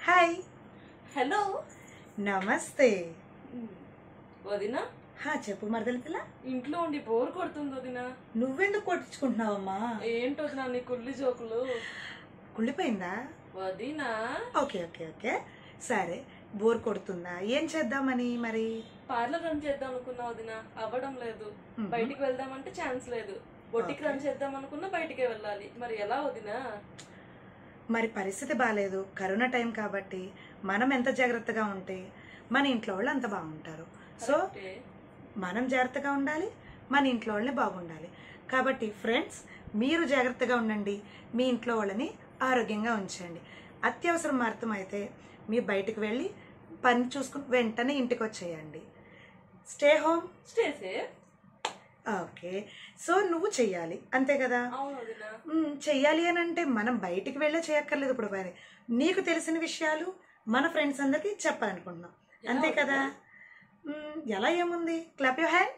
Hi hello నమస్తే వదిన హా చెప్పు మరదల పిల్ల ఇంట్లో ఉండి బోర్ కొడుతుంది వదిన నువ్వెందుకు కొట్టించుకుంటున్నావమ్మా ఏంటి వదిన నీ కుళ్ళి జోకులు కుళ్ళిపోయిందా వదిన ఓకే ఓకే ఓకే సరే బోర్ కొడుతుందా ఏం చేద్దామని మరి పార్లర్ రన్ చేద్దాం అనుకున్నా వదిన అవ్వడం లేదు మ్మ్. బయటికి వెళ్దామంటే ఛాన్స్ లేదు బొట్టికి Okay. రన్ చేద్దాం అనుకున్నా బయటికే వెళ్ళాలి మరి ఎలా వదినా మరి పరిస్థితి బాగాలేదు కరోనా టైం కాబట్టి మనం ఎంత జాగ్రత్తగా ఉంటే మన ఇంట్లో వాళ్ళు అంత బాగుంటారు సో కరెక్టే. మనం జాగ్రత్తగా ఉండాలి మన ఇంట్లో వాళ్ళని బాగుండాలి కాబట్టి ఫ్రెండ్స్ మీరు జాగ్రత్తగా ఉండండి మీ ఇంట్లో వాళ్ళని ఆరోగ్యంగా ఉంచండి అత్యవసరం మార్తం అయితే మీరు బయటకు వెళ్ళి పని చూసుకుని వెంటనే ఇంటికి వచ్చేయండి stay home stay safe okay so నువ్వు చెయ్యాలి అంతే కదా అవును వదిన మ్, చెయ్యాలి అని అంటే మనం బయటికి వెళ్ళే చేయక్కర్లేదు ఇప్పుడు పని నీకు తెలిసిన విషయాలు మన ఫ్రెండ్స్ అందరికి చెప్పాలనుకుంటున్నాం ఎలా అంతే వదినా? కదా మ్, ఎలా ఏముంది క్లాప్ యూ హ్యాండ్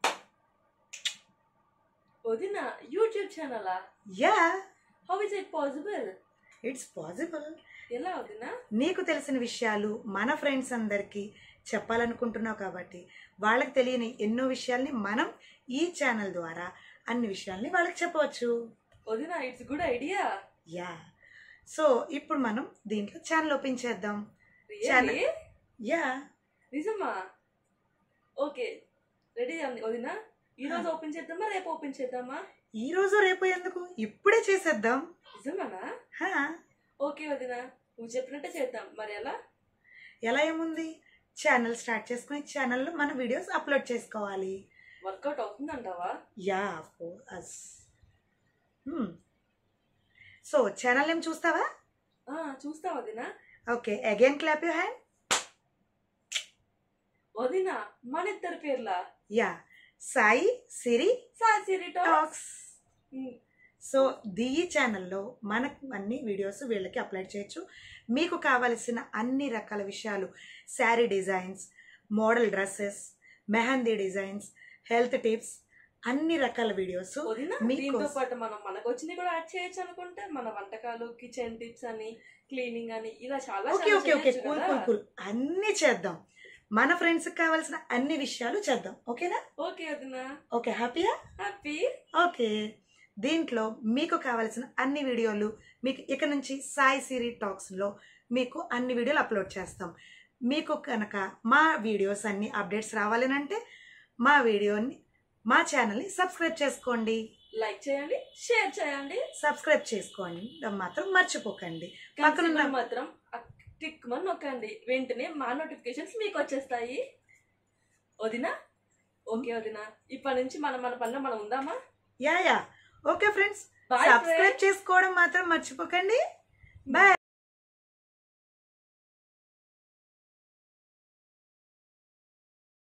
వదిన యూట్యూబ్ ఛానలా yeah how is it possible it's possible ఎలా వదిన నీకు తెలిసిన విషయాలు మన ఫ్రెండ్స్ అందరికీ చెప్పాలనుకుంటున్నావు కాబట్టి వాళ్ళకి తెలియని ఎన్నో విషయాల్ని మనం ఈ ఛానల్ ద్వారా అన్ని విషయాల్ని వాళ్ళకి చెప్పవచ్చు వదిన it's good idea yeah so ఇప్పుడు మనం దీంట్లో ఛానల్ ఓపెన్ చేద్దాం రియల్లీ యా నిజమా ఓకే రెడీ అంది వదిన ఈ రోజు ఓపెన్ చేద్దామా రేపు ఓపెన్ చేద్దామా ఈ రోజు రేపు ఎందుకు ఇప్పుడే చేసేద్దాం నిజమానా హా ఓకే వదిన నువ్వు చెప్పినట్టే చేద్దాం మరి ఎలా ఎలా ఏముంది ఛానల్ స్టార్ట్ చేసుకుని ఛానల్లో మన వీడియోస్ అప్లోడ్ చేసుకోవాలి వర్కౌట్ అవుతుందంటావా యా అస్ సో ఛానల్ ఏం చూస్తావా ఆ, చూస్తా వదిన okay again clap you hand వదిన మన ఇద్దరి పేర్లా yeah Sai Siri Sasiri talks so the ఈ ఛానల్లో మనకు అన్ని వీడియోస్ వీళ్ళకి అప్లోడ్ చేయొచ్చు మీకు కావలసిన అన్ని రకాల విషయాలు saree designs model dresses mehndi designs health tips అన్ని రకాల వీడియోస్ వదిన మీకోసం. దీంతో పాటు మనం మనకు వచ్చినవి కూడా యాడ్ చేయొచ్చు అనుకుంటే మన వంటకాలు కిచెన్ టిప్స్ అని క్లీనింగ్ అని ఇలా చాలా ఓకే చాలా ఓకే ఓకే చేయొచ్చు కూల్ కదా. కూల్ కూల్ అన్ని చేద్దాం మన ఫ్రెండ్స్కి కావాల్సిన అన్ని విషయాలు చేద్దాం ఓకేనా ఓకే వదిన ఓకే హ్యాపీయా హ్యాపీ ఓకే దీంట్లో మీకు కావాల్సిన అన్ని వీడియోలు మీకు ఇక నుంచి సాయి సిరి టాక్స్లో మీకు అన్ని వీడియోలు అప్లోడ్ చేస్తాం మీకు కనుక మా వీడియోస్ అన్ని అప్డేట్స్ రావాలనంటే మా వీడియోని మా ఛానల్ని సబ్స్క్రైబ్ చేసుకోండి లైక్ చేయండి షేర్ చేయండి సబ్స్క్రైబ్ చేసుకోండి మాత్రం మర్చిపోకండి పక్కన పక్కన ఉన్న- మాత్రం టిక్ మని నొక్కండి వెంటనే మా నోటిఫికేషన్స్ మీకు వచ్చేస్తాయి వదినా ఓకే వదినా ఇప్పటి నుంచి మనం మన పనిలో మనం ఉందామా yeah yeah okay friends bye subscribe చేసుకోవడం మాత్రం మర్చిపోకండి బాయ్